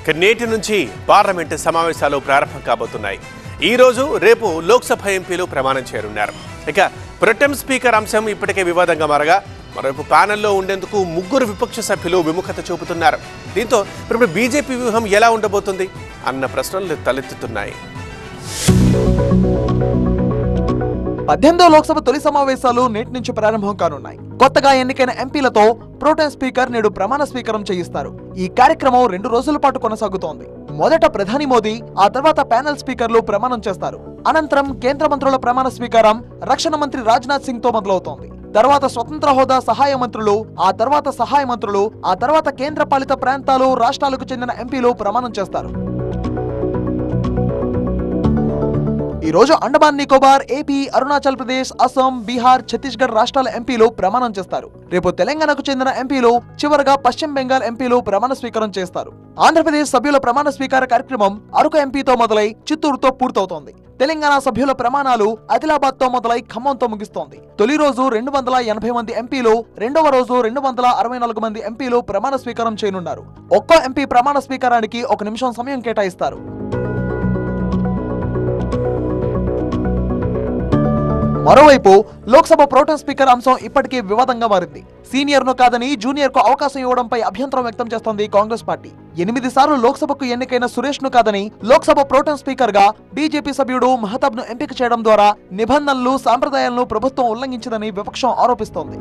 ఇక నేటి నుంచి పార్లమెంటు సమావేశాలు ప్రారంభం కాబోతున్నాయి ఈ రోజు రేపు లోక్సభ ఎంపీలు ప్రమాణం చేరున్నారు ఇక ప్రొటెం స్పీకర్ అంశం ఇప్పటికే వివాదంగా మారగా మరోవైపు ప్యానెల్లో ఉండేందుకు ముగ్గురు విపక్ష సభ్యులు విముఖత చూపుతున్నారు దీంతో ఇప్పుడు బీజేపీ వ్యూహం ఎలా ఉండబోతుంది అన్న ప్రశ్నలు తలెత్తుతున్నాయి పద్దెనిమిదో లోక్సభ తొలి సమావేశాలు నేటి నుంచి ప్రారంభం కానున్నాయి కొత్తగా ఎన్నికైన ఎంపీలతో ప్రోటెం స్పీకర్ నేడు ప్రమాణ స్వీకారం చేయిస్తారు ఈ కార్యక్రమం రెండు రోజుల పాటు కొనసాగుతోంది మొదట ప్రధాని మోదీ ఆ తర్వాత ప్యానెల్ స్పీకర్లు ప్రమాణం చేస్తారు అనంతరం కేంద్ర మంత్రుల ప్రమాణ స్వీకారం రక్షణ మంత్రి రాజ్నాథ్ సింగ్ తో మొదలవుతోంది తర్వాత స్వతంత్ర హోదా సహాయ మంత్రులు ఆ తర్వాత సహాయ మంత్రులు ఆ తర్వాత కేంద్ర పాలిత ప్రాంతాలు రాష్ట్రాలకు చెందిన ఎంపీలు ప్రమాణం చేస్తారు ఈ రోజు అండమాన్ నికోబార్ ఏపీ అరుణాచల్ ప్రదేశ్ అస్సాం బీహార్ ఛత్తీస్గఢ్ రాష్ట్రాల ఎంపీలు ప్రమాణం చేస్తారు రేపు తెలంగాణకు చెందిన ఎంపీలు చివరగా పశ్చిమ బెంగాల్ ఎంపీలు ప్రమాణ స్వీకారం చేస్తారు ఆంధ్రప్రదేశ్ సభ్యుల ప్రమాణ స్వీకార కార్యక్రమం అరకు ఎంపీతో మొదలై చిత్తూరుతో పూర్తవుతోంది తెలంగాణ సభ్యుల ప్రమాణాలు ఆదిలాబాద్ తో మొదలై ఖమ్మంతో ముగిస్తోంది తొలి రోజు రెండు వందల ఎనభై మంది ఎంపీలు రెండవ రోజు రెండు వందల అరవై నాలుగు మంది ఎంపీలు ప్రమాణ స్వీకారం చేయనున్నారు ఒక్కో ఎంపీ ప్రమాణ స్వీకారానికి ఒక నిమిషం సమయం కేటాయిస్తారు మరోవైపు లోక్సభ ప్రోటెం స్పీకర్ అంశం ఇప్పటికీ వివాదంగా మారింది సీనియర్ ను కాదని జూనియర్ కు అవకాశం ఇవ్వడంపై అభ్యంతరం వ్యక్తం చేస్తోంది కాంగ్రెస్ పార్టీ ఎనిమిది సార్లు లోక్సభకు ఎన్నికైన సురేష్ ను కాదని లోక్సభ ప్రోటెం స్పీకర్ గా బీజేపీ సభ్యుడు మహతాబ్ ను ఎంపిక చేయడం ద్వారా నిబంధనలు సాంప్రదాయాలను ప్రభుత్వం ఉల్లంఘించిందని విపక్షం ఆరోపిస్తోంది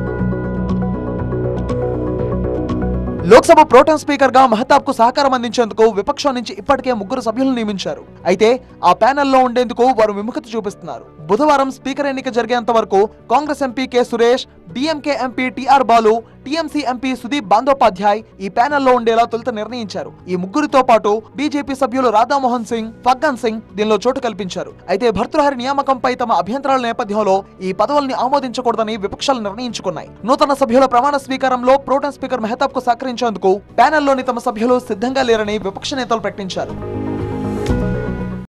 లోక్సభ ప్రోటెం స్పీకర్ గా మహతాబ్ కు సహకారం అందించేందుకు విపక్షం నుంచి ఇప్పటికే ముగ్గురు సభ్యులను నియమించారు అయితే ఆ ప్యానెల్లో ఉండేందుకు వారు విముఖత చూపిస్తున్నారు బుధవారం స్పీకర్ ఎన్నిక జరిగేంత వరకు Congress MP K Suresh DMK MP TR Baalu TMC MP Sudip Bandyopadhyay ఈ ప్యానెల్లో ఉండేలా తొలుత నిర్ణయించారు ఈ ముగ్గురితో పాటు బీజేపీ సభ్యులు రాధామోహన్ సింగ్ ఫగ్గన్ సింగ్ దీనిలో చోటు కల్పించారు అయితే భర్తృహరి నియామకంపై తమ అభ్యంతరాల నేపథ్యంలో ఈ పదవుల్ని ఆమోదించకూడదని విపక్షాలు నిర్ణయించుకున్నాయి నూతన సభ్యుల ప్రమాణ స్వీకారంలో ప్రోటెం స్పీకర్ మెహతాబ్ కు సహకరించేందుకు ప్యానెల్లోని తమ సభ్యులు సిద్ధంగా లేరని విపక్ష నేతలు ప్రకటించారు